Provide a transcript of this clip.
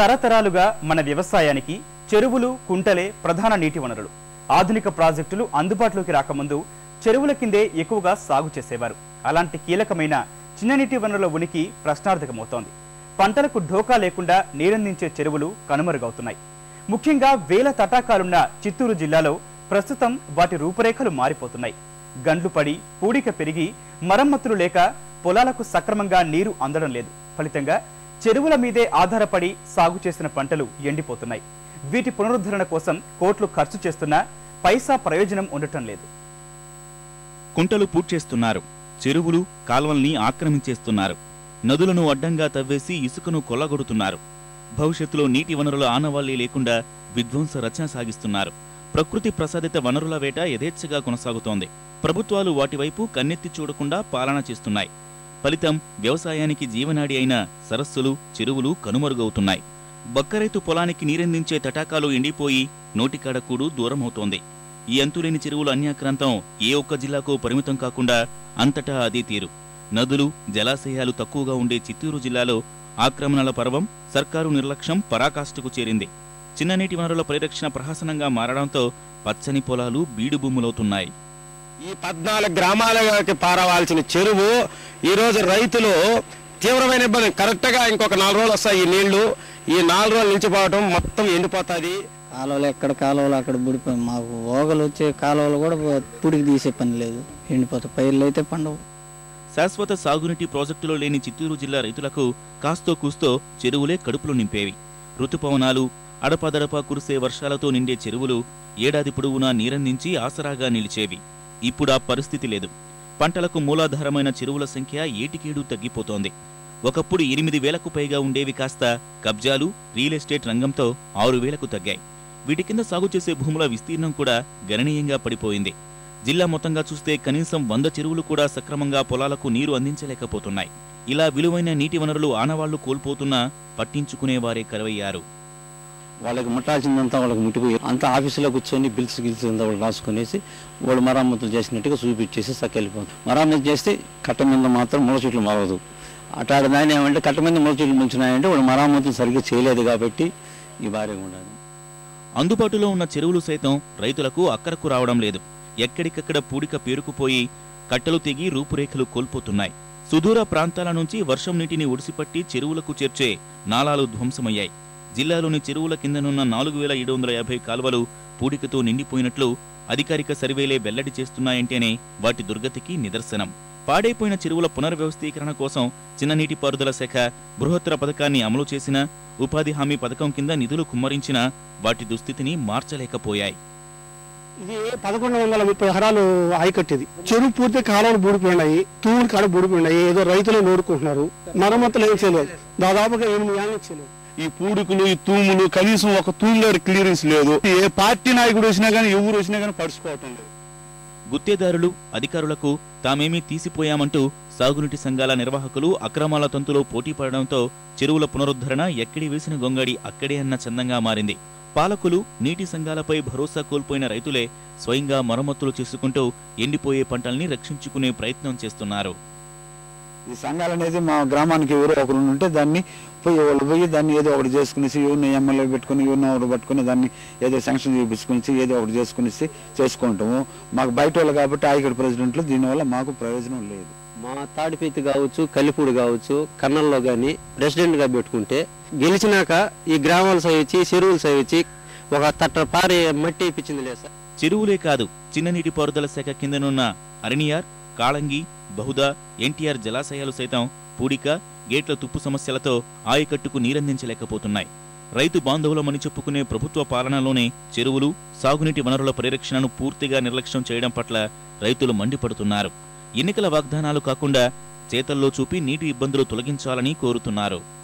తరతరాలుగా మన వ్యవసాయానికి చెరువులు కుంటలే ప్రధాన నీటి వనరులు ఆధునిక ప్రాజెక్టులు అందుబాటులోకి రాకముందు చెరువుల కిందే ఎక్కువగా సాగు చేసేవారు అలాంటి కీలకమైన చిన్న నీటి వనరుల ఉనికి ప్రశ్నార్థకమవుతోంది పంటలకు ఢోకా లేకుండా నీరందించే చెరువులు కనుమరుగవుతున్నాయి ముఖ్యంగా వేల తటాకాలున్న చిత్తూరు జిల్లాలో ప్రస్తుతం వాటి రూపురేఖలు మారిపోతున్నాయి గండ్లు పడి పూడిక పెరిగి మరమ్మతులు లేక పొలాలకు సక్రమంగా నీరు అందడం లేదు ఫలితంగా చెరువుల మీదే ఆధారపడి సాగు చేసిన పంటలు ఎండిపోతున్నాయి వీటి పునరుద్ధరణ కోసం కోట్లు ఖర్చు చేస్తున్నా పైసా ప్రయోజనం ఉండటం లేదు కుంటలు పూడ్చేస్తున్నారు చెరువులు కాల్వల్ని ఆక్రమించేస్తున్నారు నదులను అడ్డంగా తవ్వేసి ఇసుకను కొల్లగొడుతున్నారు భవిష్యత్తులో నీటి వనరుల ఆనవాళ్లే లేకుండా విధ్వంస రచన సాగిస్తున్నారు ప్రకృతి ప్రసాదిత వనరుల వేట యథేచ్ఛగా కొనసాగుతోంది ప్రభుత్వాలు వాటివైపు కన్నెత్తి చూడకుండా పాలన చేస్తున్నాయి ఫలితం వ్యవసాయానికి జీవనాడి అయిన సరస్సులు చెరువులు కనుమరుగవుతున్నాయి బక్కరైతు పొలానికి నీరందించే తటాకాలు ఎండిపోయి నోటికాడకూడు దూరమవుతోంది ఈ అంతులేని చెరువుల అన్యాక్రాంతం ఏ ఒక్క జిల్లాకు పరిమితం కాకుండా అంతటా అదే తీరు నదులు జలాశయాలు తక్కువగా ఉండే చిత్తూరు జిల్లాలో ఆక్రమణల పర్వం సర్కారు నిర్లక్ష్యం పరాకాష్ఠకు చేరింది చిన్ననీటి వనరుల పరిరక్షణ ప్రహసనంగా మారడంతో పచ్చని పొలాలు బీడు భూములవుతున్నాయి ఈ పద్నాలుగు గ్రామాలకి పారవాల్సిన చెరువు ఈ రోజు రైతులు తీవ్రమైన ఇబ్బంది కరెక్ట్ గా ఇంకొక నాలుగు రోజులు వస్తాయి ఈ నీళ్లు ఈ నాలుగు రోజులు నిలిచిపోవడం మొత్తం ఎండిపోతుంది కాలువలు ఎక్కడ కాలువలు అక్కడ బుడిపోయి మాకు ఓగలు వచ్చే కాలువలు కూడా పుడికి తీసే పని లేదు ఎండిపోతాయి పైర్లు అయితే పండవు శాశ్వత సాగునీటి ప్రాజెక్టులో లేని చిత్తూరు జిల్లా రైతులకు కాస్తో కూస్తో చెరువులే కడుపులు నింపేవి ఋతుపవనాలు అడపదడప కురిసే వర్షాలతో నిండే చెరువులు ఏడాది పొడవునా నీరందించి ఆసరాగా నిలిచేవి ఇప్పుడు ఆ పరిస్థితి లేదు పంటలకు మూలాధారమైన చెరువుల సంఖ్య ఏటికేడు తగ్గిపోతోంది ఒకప్పుడు ఎనిమిది వేలకు పైగా ఉండేవి కాస్త కబ్జాలు రియల్ ఎస్టేట్ రంగంతో ఆరు వేలకు తగ్గాయి వీటి కింద సాగు చేసే భూముల విస్తీర్ణం కూడా గణనీయంగా పడిపోయింది జిల్లా మొత్తంగా చూస్తే కనీసం వంద చెరువులు కూడా సక్రమంగా పొలాలకు నీరు అందించలేకపోతున్నాయి ఇలా విలువైన నీటి వనరులు ఆనవాళ్లు కోల్పోతున్నా పట్టించుకునేవారే కరువయ్యారు వాళ్ళకి ముట్టాల్సిందంతా వాళ్ళకి ముట్టిపోయి అంతా ఆఫీసులో కూర్చొని బిల్స్ గిల్స్ అంతా వాళ్ళు రాసుకునేసి వాళ్ళు మరమ్మతులు చేసినట్టుగా చూపించేసి సకెళ్ళిపోతుంది మరమ్మతు చేస్తే కట్ట మీద మాత్రం మూల చెట్లు మరవదు అటాడు దాని ఏమంటే కట్ట మీద మూల చెట్లు ముంచున్నాయంటే వాళ్ళు మరమ్మతులు సరిగ్గా చేయలేదు కాబట్టి ఈ భారీగా ఉండాలి అందుబాటులో ఉన్న చెరువులు సైతం రైతులకు అక్కరకు రావడం లేదు ఎక్కడికక్కడ పూడిక పేరుకుపోయి కట్టలు తెగి రూపురేఖలు కోల్పోతున్నాయి సుదూర ప్రాంతాల నుంచి వర్షం నీటిని ఒడిసిపట్టి చెరువులకు చేర్చే నాలాలు ధ్వంసమయ్యాయి జిల్లాలోని చెరువుల కిందనున్న నాలుగు వేల ఏడు వందల యాభై కాలువలు పూడికతో నిండిపోయినట్లు అధికారిక సర్వేలే వెల్లడి చేస్తున్నాయంటేనే వాటి దుర్గతికి నిదర్శనం పాడైపోయిన చెరువుల పునర్వ్యవస్థీకరణ కోసం చిన్న నీటిపారుదల శాఖ బృహత్తర పథకాన్ని అమలు చేసినా ఉపాధి హామీ పథకం కింద నిధులు కుమ్మరించినా వాటి దుస్థితిని మార్చలేకపోయాయి ఇది పదకొండు వందల ముప్పై ఎకరాలు ఆయకట్టేది చెరువు పూర్తి కాలువలు బూడిపోయినాయి తూములు కాడ బూడిపోయినాయి ఏదో రైతులు నోడుకుంటున్నారు మరమ్మతులు ఏం చేయలేదు దాదాపుగా ఎనిమిది ఏళ్ళ నుంచి చేయలేదు ఈ పూడికలు ఈ తూములు కనీసం ఒక తూములో క్లియరెన్స్ లేదు ఏ పార్టీ నాయకుడు వచ్చినా కానీ ఎవరు వచ్చినా కానీ పడుచుకోవటం లేదు గుత్తేదారులు అధికారులకు తామేమీ తీసిపోయామంటూ సాగునీటి సంఘాల నిర్వాహకులు అక్రమాల తంతులో పోటీ పడడంతో చెరువుల పునరుద్ధరణ ఎక్కడి వేసిన గొంగడి అక్కడే అన్న చందంగా మారింది పాలకులు నీటి సంఘాలపై భరోసా కోల్పోయిన రైతులే స్వయంగా మరమ్మతులు చేసుకుంటూ ఎండిపోయే పంటల్ని రక్షించుకునే ప్రయత్నం చేస్తున్నారు ఈ సంఘాలు అనేది మా గ్రామానికి ఎవరో ఒకరు ఉంటే దాన్ని పోయి వాళ్ళు పోయి దాన్ని ఏదో ఒకటి చేసుకునేసి ఎవరిని ఎమ్మెల్యే పెట్టుకుని ఎవరిని ఒకటి పట్టుకుని దాన్ని ఏదో శాంక్షన్ చేయించుకునేసి ఏదో ఒకటి చేసుకునేసి చేసుకుంటాము మాకు బయట వాళ్ళు కాబట్టి ఆయకడ ప్రెసిడెంట్లు దీనివల్ల మాకు ప్రయోజనం లేదు మా తాడిపీతి కావచ్చు కలిపూడి కావచ్చు కన్నల్లో గాని ప్రెసిడెంట్ గా పెట్టుకుంటే గెలిచినాక ఈ గ్రామాలు సవిచ్చి చెరువులు సవిచ్చి ఒక తట్ట పారి మట్టి ఇప్పించింది లేదు సార్ చెరువులే కాదు చిన్న నీటిపారుదల శాఖ కిందనున్న అరణియార్ కాళంగి బహుదా ఎన్టీఆర్ జలాశయాలు సైతం పూడిక గేట్ల తుప్పు సమస్యలతో ఆయకట్టుకు నీరందించలేకపోతున్నాయి రైతు బాంధవులమని చెప్పుకునే ప్రభుత్వ పాలనలోనే చెరువులు సాగునీటి వనరుల పరిరక్షణను పూర్తిగా నిర్లక్ష్యం చేయడం పట్ల రైతులు మండిపడుతున్నారు ఎన్నికల వాగ్దానాలు కాకుండా చేతల్లో చూపి నీటి ఇబ్బందులు తొలగించాలని కోరుతున్నారు